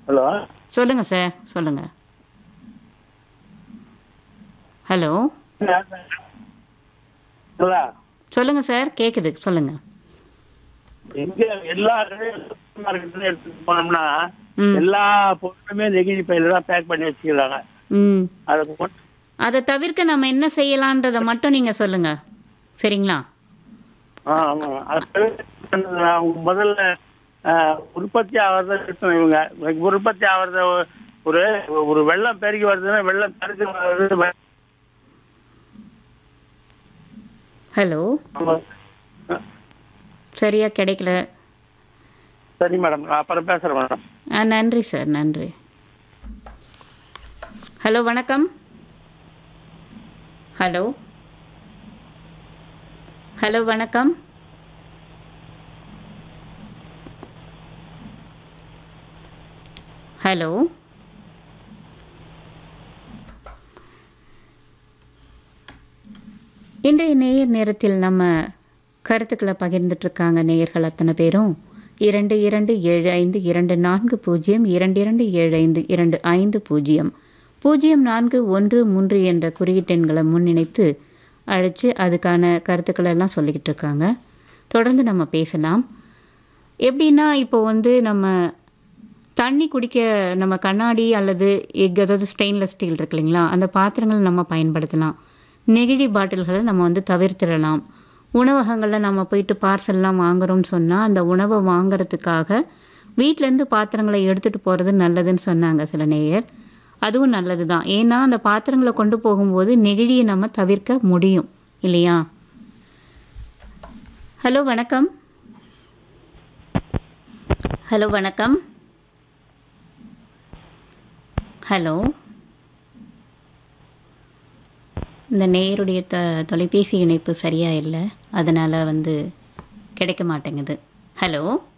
Hello சொல்லுங்க sir சொல்லுங்க hello hello சொல்லுங்க சார் கேக்குது சொல்லுங்க எங்க எல்லா கடையும் சூப்பர் மார்க்கெட்ல எடுத்துட்டு போனோம்னா ம் எல்லா பொருளுமே நெகிழி பையில தான் பேக் பண்ணி வச்சுக்கிறாங்க ம் அதை கொண்டு- அதை தவிர்க்க நம்ம என்ன செய்யலான்றதை மட்டும் நீங்க சொல்லுங்க சரிங்களா ஆ, ஆமா. அது தவிர்த்து அவங்க முதல்ல ஆ, உற்பத்தி ஆகிறத இருக்கணும் இவங்க உற்பத்தி ஆகிறத ஒரு ஒரு வெள்ளம் பெருகி வருதுன்னா வெள்ளம் தடுக்க வருது வெ- ஹலோ ஆ, சரியா கிடைக்கல சரி மேடம் நான் அப்புறம் பேசுறேன் மேடம் ஆ நன்றி சார் நன்றி ஹலோ வணக்கம் ஹலோ ஹலோ வணக்கம் ஹலோ இன்றைய நேயர் நேரத்தில் நம்ம கருத்துக்களை பகிர்ந்துட்டு இருக்காங்க நேயர்கள் அத்தனை பேரும் இரண்டு இரண்டு ஏழு ஐந்து இரண்டு நான்கு பூஜ்ஜியம் இரண்டு இரண்டு ஏழு ஐந்து இரண்டு ஐந்து பூஜ்ஜியம் பூஜ்ஜியம் நான்கு ஒன்று மூன்று என்ற குறியீட்டெண்களை முன்னிணைத்து அழைச்சு அதுக்கான கருத்துக்களை எல்லாம் சொல்லிக்கிட்டு இருக்காங்க தொடர்ந்து நம்ம பேசலாம் எப்படின்னா இப்போ வந்து நம்ம தண்ணி குடிக்க நம்ம கண்ணாடி அல்லது எக் அதாவது ஸ்டெயின்லெஸ் ஸ்டீல் இருக்கு இல்லைங்களா அந்த பாத்திரங்கள் நம்ம பயன்படுத்தலாம் நெகிழி பாட்டில்களை நம்ம வந்து தவிர்த்திடலாம் உணவகங்களில் நம்ம போயிட்டு பார்சல்லாம் வாங்குறோம்னு சொன்னால் அந்த உணவை வாங்குறதுக்காக வீட்டிலேருந்து பாத்திரங்களை எடுத்துகிட்டு போகிறது நல்லதுன்னு சொன்னாங்க சில நேயர் அதுவும் நல்லது தான் ஏன்னா அந்த பாத்திரங்களை கொண்டு போகும்போது நெகிழியை நம்ம தவிர்க்க முடியும் இல்லையா ஹலோ வணக்கம் ஹலோ வணக்கம் ஹலோ இந்த நேயருடைய த தொலைபேசி இணைப்பு சரியாக இல்லை அதனால் வந்து கிடைக்க மாட்டேங்குது ஹலோ